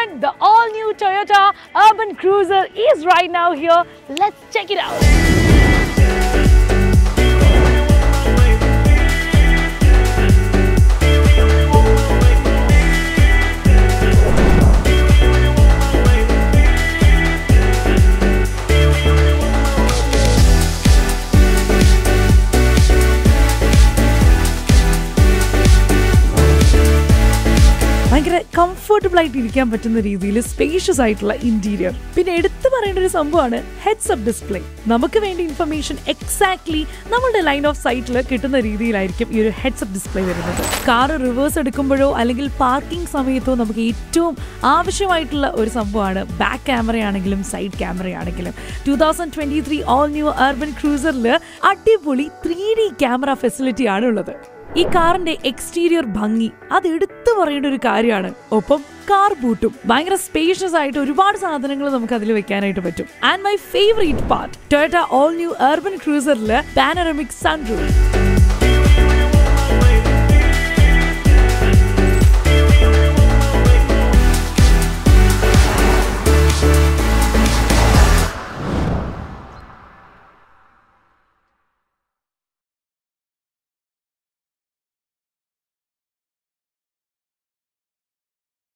everyone, the all new Toyota Urban Cruiser is right now here. Let's check it out. ഭയങ്കര comfortable ആയിട്ട് ഇരിക്കാൻ പറ്റുന്ന രീതിയിൽ spacious ആയിട്ടുള്ള ഇന്റീരിയർ പിന്നെ എടുത്തു പറയേണ്ട ഒരു സംഭവമാണ് ഹെഡ്സ് അപ്പ് ഡിസ്പ്ലേ നമുക്ക് വേണ്ടി ഇൻഫർമേഷൻ എക്സാക്ട്ലി നമ്മുടെ ലൈൻ ഓഫ് സൈറ്റിൽ കിട്ടുന്ന രീതിയിലായിരിക്കും ഈ ഒരു ഹെഡ്സ് അപ്പ് ഡിസ്പ്ലേ വരുന്നത് കാർ റിവേഴ്സ് എടുക്കുമ്പോഴോ അല്ലെങ്കിൽ പാർക്കിംഗ് സമയത്തോ നമുക്ക് ഏറ്റവും ആവശ്യമായിട്ടുള്ള ഒരു സംഭവമാണ് ബാക്ക് ക്യാമറയാണെങ്കിലും സൈഡ് ക്യാമറയാണെങ്കിലും two thousand twenty three all new urban ക്രൂസറിൽ അടിപൊളി ത്രീ ഡി ക്യാമറ ഫെസിലിറ്റി ആണ് ഉള്ളത് ഈ കാറിന്റെ എക്സ്റ്റീരിയർ ഭംഗി അത് എടുത്തു പറയേണ്ട ഒരു കാര്യമാണ് ഒപ്പം കാർ ബൂട്ടും ഭയങ്കര സ്പേഷ്യസ് ആയിട്ട് ഒരുപാട് സാധനങ്ങൾ നമുക്ക് അതിൽ വെക്കാനായിട്ട് പറ്റും and my favourite part Toyota all new urban ക്രൂസറിൽ പാനറമിക് സൺറൂഫ്